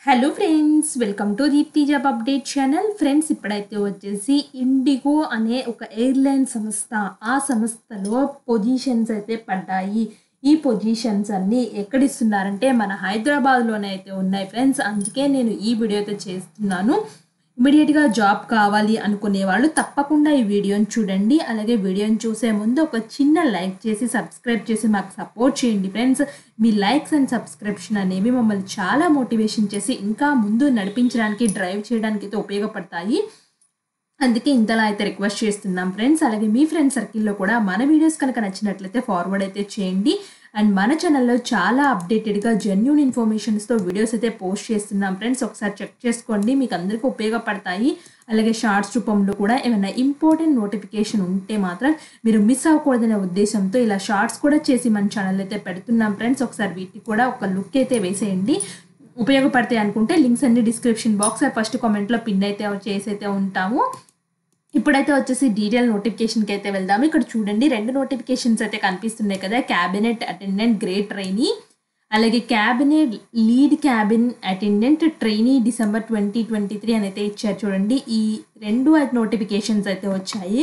hello friends welcome to Deepthi job update channel friends ఇప్పుడైతే వచ్చేసి IndiGo అనే ఒక ఎయిర్లైన్ సంస్థ ఆ సంస్థలో పొజిషన్స్ అయితే పడ్డాయి ఈ పొజిషన్స్ అన్నీ ఎక్కడ ఇస్తున్నారంటే మన హైదరాబాద్లోనే అయితే ఉన్నాయి ఫ్రెండ్స్ అందుకే నేను ఈ వీడియో అయితే చేస్తున్నాను ఇమీడియట్గా జాబ్ కావాలి అనుకునే వాళ్ళు తప్పకుండా ఈ వీడియోని చూడండి అలాగే వీడియోని చూసే ముందు ఒక చిన్న లైక్ చేసి సబ్స్క్రైబ్ చేసి మాకు సపోర్ట్ చేయండి ఫ్రెండ్స్ మీ లైక్స్ అండ్ సబ్స్క్రిప్షన్ అనేవి మమ్మల్ని చాలా మోటివేషన్ చేసి ఇంకా ముందు నడిపించడానికి డ్రైవ్ చేయడానికి అయితే ఉపయోగపడతాయి అందుకే ఇంతలా అయితే రిక్వెస్ట్ చేస్తున్నాం ఫ్రెండ్స్ అలాగే మీ ఫ్రెండ్ సర్కిల్లో కూడా మన వీడియోస్ కనుక నచ్చినట్లయితే ఫార్వర్డ్ అయితే చేయండి అండ్ మన ఛానల్లో చాలా అప్డేటెడ్గా జెన్యున్ ఇన్ఫర్మేషన్స్తో వీడియోస్ అయితే పోస్ట్ చేస్తున్నాం ఫ్రెండ్స్ ఒకసారి చెక్ చేసుకోండి మీకు అందరికీ ఉపయోగపడతాయి అలాగే షార్ట్స్ రూపంలో కూడా ఏమైనా ఇంపార్టెంట్ నోటిఫికేషన్ ఉంటే మాత్రం మీరు మిస్ అవ్వకూడదనే ఉద్దేశంతో ఇలా షార్ట్స్ కూడా చేసి మన ఛానల్ అయితే పెడుతున్నాం ఫ్రెండ్స్ ఒకసారి వీటికి కూడా ఒక లుక్ అయితే వేసేయండి ఉపయోగపడతాయి అనుకుంటే లింక్స్ అన్ని డిస్క్రిప్షన్ బాక్స్ ఫస్ట్ కామెంట్లో పిన్ అయితే చేసి అయితే ఉంటాము ఇప్పుడైతే వచ్చేసి డీటెయిల్ నోటిఫికేషన్కి అయితే వెళ్దాము ఇక్కడ చూడండి రెండు నోటిఫికేషన్స్ అయితే కనిపిస్తున్నాయి కదా క్యాబినెట్ అటెండెంట్ గ్రేట్ ట్రైనీ అలాగే cabinet lead cabin attendant trainee December twenty twenty three అని అయితే ఇచ్చారు చూడండి ఈ రెండు నోటిఫికేషన్స్ అయితే వచ్చాయి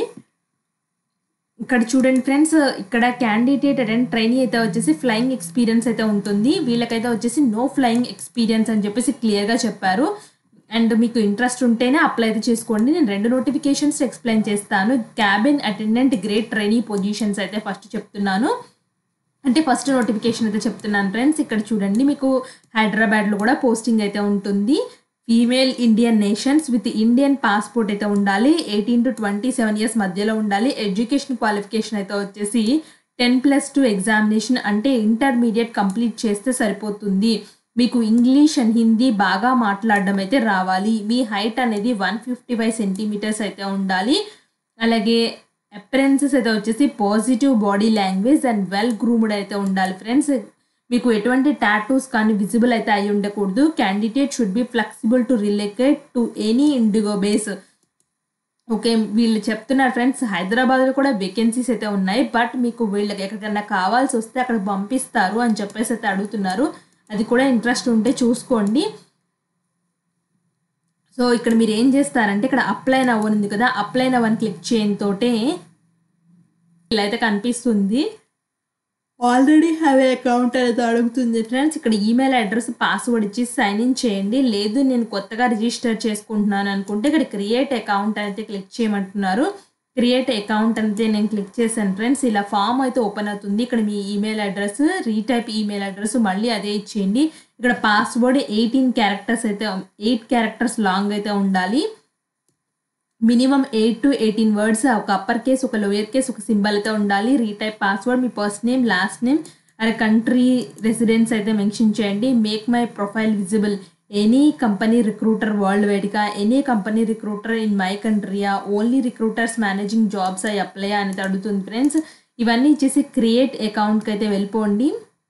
ఇక్కడ చూడండి ఫ్రెండ్స్ ఇక్కడ క్యాండిడేట్ అటెండ్ ట్రైనీ అయితే వచ్చేసి ఫ్లయింగ్ ఎక్స్పీరియన్స్ అయితే ఉంటుంది వీళ్ళకైతే వచ్చేసి నో ఫ్లయింగ్ ఎక్స్పీరియన్స్ అని చెప్పేసి క్లియర్గా చెప్పారు అండ్ మీకు ఇంట్రెస్ట్ ఉంటేనే అప్లై అయితే చేసుకోండి నేను రెండు నోటిఫికేషన్స్ ఎక్స్ప్లెయిన్ చేస్తాను cabin attendant great trainee positions అయితే ఫస్ట్ చెప్తున్నాను అంటే ఫస్ట్ నోటిఫికేషన్ అయితే చెప్తున్నాను ఫ్రెండ్స్ ఇక్కడ చూడండి మీకు హైదరాబాద్లో కూడా పోస్టింగ్ అయితే ఉంటుంది female Indian nations with Indian passport అయితే ఉండాలి eighteen to twenty seven years మధ్యలో ఉండాలి ఎడ్యుకేషన్ క్వాలిఫికేషన్ అయితే వచ్చేసి టెన్ ప్లస్ టూ ఎగ్జామినేషన్ అంటే ఇంటర్మీడియట్ కంప్లీట్ చేస్తే సరిపోతుంది మీకు ఇంగ్లీష్ అండ్ హిందీ బాగా మాట్లాడడం అయితే రావాలి మీ హైట్ అనేది వన్ ఫిఫ్టీ ఫైవ్ సెంటీమీటర్స్ అయితే ఉండాలి అలాగే అపరెన్సెస్ అయితే వచ్చేసి positive body language and well groomed అయితే ఉండాలి ఫ్రెండ్స్ మీకు ఎటువంటి టాటూస్ కానీ విజిబుల్ అయితే అయి ఉండకూడదు candidate should be flexible to related to any Indigo base okay వీళ్ళు చెప్తున్నారు ఫ్రెండ్స్ హైదరాబాద్లో కూడా వేకెన్సీస్ అయితే ఉన్నాయి బట్ మీకు వీళ్ళకి ఎక్కడికైనా కావాల్సి వస్తే అక్కడ పంపిస్తారు అని చెప్పేసి అయితే అడుగుతున్నారు అది కూడా ఇంట్రెస్ట్ ఉంటే చూసుకోండి సో ఇక్కడ మీరు ఏం చేస్తారంటే ఇక్కడ అప్లై నవ్ ఉంది కదా అప్లై నవ్ అని క్లిక్ చేయని తోటే ఇలా అయితే కనిపిస్తుంది ఆల్రెడీ హ్యావ్ ఏ అకౌంట్ అనేది అడుగుతుంది ఫ్రెండ్స్ ఇక్కడ ఈమెయిల్ అడ్రస్ పాస్వర్డ్ ఇచ్చి సైన్ ఇన్ చేయండి లేదు నేను కొత్తగా రిజిస్టర్ చేసుకుంటున్నాను అనుకుంటే ఇక్కడ క్రియేట్ అకౌంట్ అయితే క్లిక్ చేయమంటున్నారు క్రియేట్ అకౌంట్ అయితే నేను క్లిక్ చేశాను ఫ్రెండ్స్ ఇలా ఫామ్ అయితే ఓపెన్ అవుతుంది ఇక్కడ మీ email address retype email address మళ్ళీ అదే ఇచ్చేయండి ఇక్కడ పాస్వర్డ్ ఎయిటీన్ క్యారెక్టర్స్ అయితే ఎయిట్ క్యారెక్టర్స్ లాంగ్ అయితే ఉండాలి minimum eight to eighteen words ఒక అప్పర్ కేస్ ఒక లోయర్ కేస్ ఒక సింబల్ అయితే ఉండాలి రీటైప్ పాస్వర్డ్ మీ ఫస్ట్ నేమ్ లాస్ట్ నేమ్ అరే కంట్రీ రెసిడెన్స్ అయితే మెన్షన్ చేయండి make my profile visible any company recruiter world వైడ్గా any company recruiter in my కంట్రీయా ఓన్లీ రిక్రూటర్స్ మేనేజింగ్ జాబ్స్ అయి అప్లై అనేది అడుగుతుంది ఫ్రెండ్స్ ఇవన్నీ ఇచ్చేసి క్రియేట్ అకౌంట్కి అయితే వెళ్ళిపోండి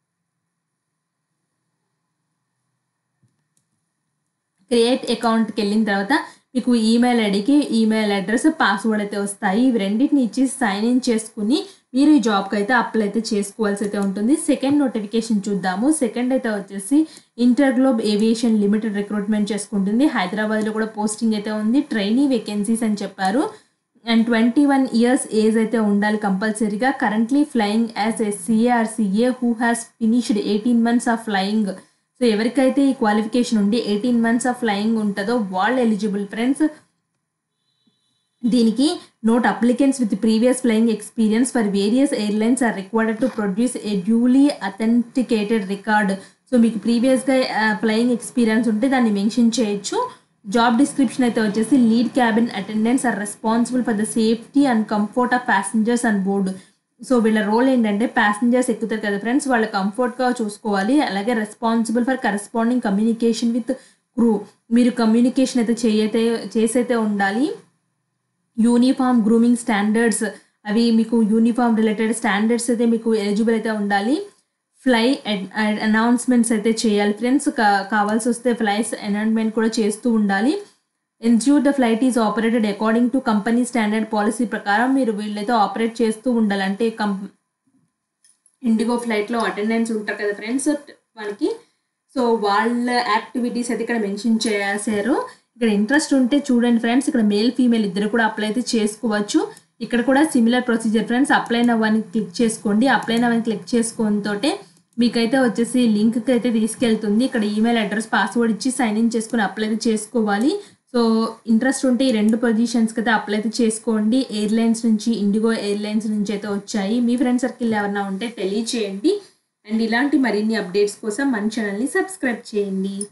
క్రియేట్ అకౌంట్కి వెళ్ళిన తర్వాత మీకు ఈమెయిల్ ఐడికి ఈమెయిల్ అడ్రస్ పాస్వర్డ్ అయితే వస్తాయి ఇవి రెండింటిని ఇచ్చి సైన్ ఇన్ చేసుకుని మీరు ఈ జాబ్కి అయితే అప్లై అయితే చేసుకోవాల్సి అయితే ఉంటుంది సెకండ్ నోటిఫికేషన్ చూద్దాము సెకండ్ అయితే వచ్చేసి inter globe aviation limited recruitment చేసుకుంటుంది హైదరాబాద్లో కూడా పోస్టింగ్ అయితే ఉంది ట్రైనీ వేకెన్సీస్ అని చెప్పారు and twenty one years age అయితే ఉండాలి కంపల్సరీగా currently flying as a CAR CA who has finished eighteen months of flying so ఎవరికైతే ఈ క్వాలిఫికేషన్ ఉండి ఎయిటీన్ మంత్స్ ఆఫ్ ఫ్లయింగ్ ఉంటుందో వాళ్ళు ఎలిజిబుల్ ఫ్రెండ్స్ దీనికి note applicants with previous flying experience for various airlines are required to produce a duly authenticated record so మీకు ప్రీవియస్గా flying experience ఉంటే దాన్ని మెన్షన్ చేయొచ్చు జాబ్ డిస్క్రిప్షన్ అయితే వచ్చేసి lead cabin attendants are responsible for the safety and comfort of passengers and board so వీళ్ళ role ఏంటంటే passengers ఎక్కుతారు కదా ఫ్రెండ్స్ వాళ్ళ కంఫర్ట్గా చూసుకోవాలి అలాగే responsible for corresponding communication with crew మీరు కమ్యూనికేషన్ అయితే చేయతే చేసైతే ఉండాలి యూనిఫామ్ గ్రూమింగ్ స్టాండర్డ్స్ అవి మీకు యూనిఫామ్ రిలేటెడ్ స్టాండర్డ్స్ అయితే మీకు ఎలిజిబుల్ అయితే ఉండాలి ఫ్లై అనౌన్స్మెంట్స్ అయితే చేయాలి ఫ్రెండ్స్ కా కావాల్సి వస్తే ఫ్లైస్ అనౌన్స్మెంట్ కూడా చేస్తూ ఉండాలి ensure the flight is operated according to company standard policy ప్రకారం మీరు వీళ్ళైతే ఆపరేట్ చేస్తూ ఉండాలి అంటే కం ఇండిగో ఫ్లైట్లో అటెండెన్స్ ఉంటారు కదా ఫ్రెండ్స్ వాళ్ళకి సో వాళ్ళ యాక్టివిటీస్ అయితే ఇక్కడ మెన్షన్ చేశారు ఇక్కడ ఇంట్రెస్ట్ ఉంటే చూడండి ఫ్రెండ్స్ ఇక్కడ మేల్ ఫీమేల్ ఇద్దరు కూడా అప్లై అయితే చేసుకోవచ్చు ఇక్కడ కూడా సిమిలర్ ప్రొసీజర్ ఫ్రెండ్స్ అప్లై నవ్వని క్లిక్ చేసుకోండి అప్లై నవ్వని క్లిక్ చేసుకున్న తోటే మీకైతే వచ్చేసి లింక్కి అయితే తీసుకెళ్తుంది ఇక్కడ ఈమెయిల్ అడ్రస్ పాస్వర్డ్ ఇచ్చి సైన్ ఇన్ చేసుకుని అప్లై అయితే చేసుకోవాలి సో ఇంట్రెస్ట్ ఉంటే ఈ రెండు పొజిషన్స్కి అయితే అప్లై అయితే చేసుకోండి ఎయిర్లైన్స్ నుంచి ఇండిగో ఎయిర్లైన్స్ నుంచి అయితే వచ్చాయి మీ ఫ్రెండ్ సర్కిల్ ఎవరైనా ఉంటే తెలియచేయండి అండ్ ఇలాంటి మరిన్ని అప్డేట్స్ కోసం మన ఛానల్ని సబ్స్క్రైబ్ చేయండి